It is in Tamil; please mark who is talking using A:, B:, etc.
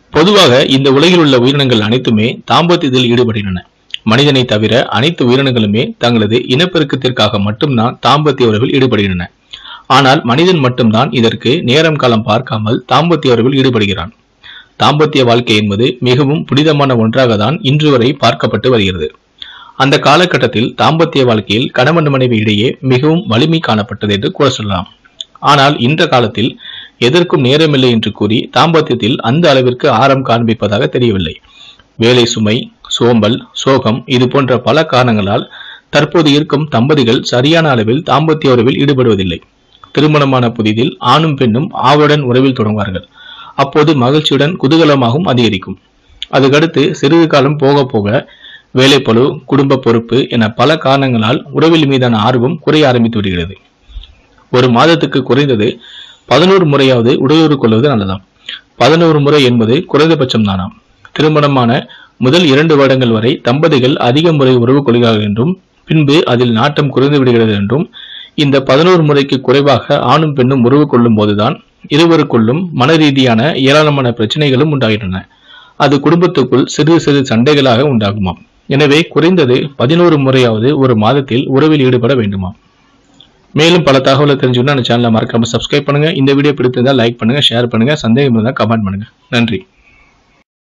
A: பொதுவாக இந்த உலகில் உள்ள உயிரினங்கள் அனைத்துமே தாம்பத்தியத்தில் ஈடுபடுகின்றன மனிதனை தவிர அனைத்து உயிரினங்களுமே தங்களது இனப்பெருக்கத்திற்காக மட்டும்தான் தாம்பத்திய உறவில் ஈடுபடுகின்றன ஆனால் மனிதன் மட்டும்தான் இதற்கு நேரம் காலம் பார்க்காமல் தாம்பத்திய உறவில் ஈடுபடுகிறான் தாம்பத்திய வாழ்க்கை என்பது மிகவும் புனிதமான ஒன்றாக தான் இன்று வரை பார்க்கப்பட்டு வருகிறது அந்த காலகட்டத்தில் தாம்பத்திய வாழ்க்கையில் கணவன் மனைவி இடையே மிகவும் வலிமை காணப்பட்டது என்று கூற சொல்லலாம் ஆனால் இந்த காலத்தில் எதற்கும் நேரமில்லை என்று கூறி தாம்பத்தியத்தில் அந்த அளவிற்கு ஆரம் காண்பிப்பதாக தெரியவில்லை வேலை சுமை சோம்பல் சோகம் இது போன்ற பல காரணங்களால் தற்போது இருக்கும் தம்பதிகள் சரியான அளவில் தாம்பத்திய உறவில் ஈடுபடுவதில்லை திருமணமான புதிதில் ஆணும் பெண்ணும் ஆவலுடன் உறவில் தொடங்குவார்கள் அப்போது மகிழ்ச்சியுடன் குதூகலமாகவும் அதிகரிக்கும் அதுக்கடுத்து சிறிது காலம் போக போக வேலைப்பளு குடும்ப பொறுப்பு என பல காரணங்களால் உறவில் மீதான ஆர்வம் குறைய ஆரம்பித்து விடுகிறது ஒரு மாதத்துக்கு குறைந்தது பதினோரு முறையாவது உடையூறு கொள்வது நல்லதாம் பதினோரு முறை என்பது குறைந்தபட்சம் தானாம் திருமணமான முதல் இரண்டு வருடங்கள் வரை தம்பதிகள் அதிக முறை உறவு கொள்கிறார்கள் என்றும் பின்பு அதில் நாட்டம் குறைந்து விடுகிறது என்றும் இந்த பதினோரு முறைக்கு குறைவாக ஆணும் பெண்ணும் உறவு கொள்ளும் போதுதான் இருவருக்குள்ளும் மன ரீதியான ஏராளமான பிரச்சனைகளும் உண்டாகின்றன அது குடும்பத்துக்குள் சிறு சிறு சண்டைகளாக உண்டாகுமாம் எனவே குறைந்தது பதினோரு முறையாவது ஒரு மாதத்தில் உறவில் ஈடுபட வேண்டுமாம் மேலும் பல தகவலை தெரிஞ்சுக்கணும் அந்த சேனலை மறக்காம சப்ஸ்கிரைப் பண்ணுங்க இந்த வீடியோ பிடித்திருந்தால் லைக் பண்ணுங்க ஷேர் பண்ணுங்க சந்தேகம் இருந்தால் கமெண்ட் பண்ணுங்க நன்றி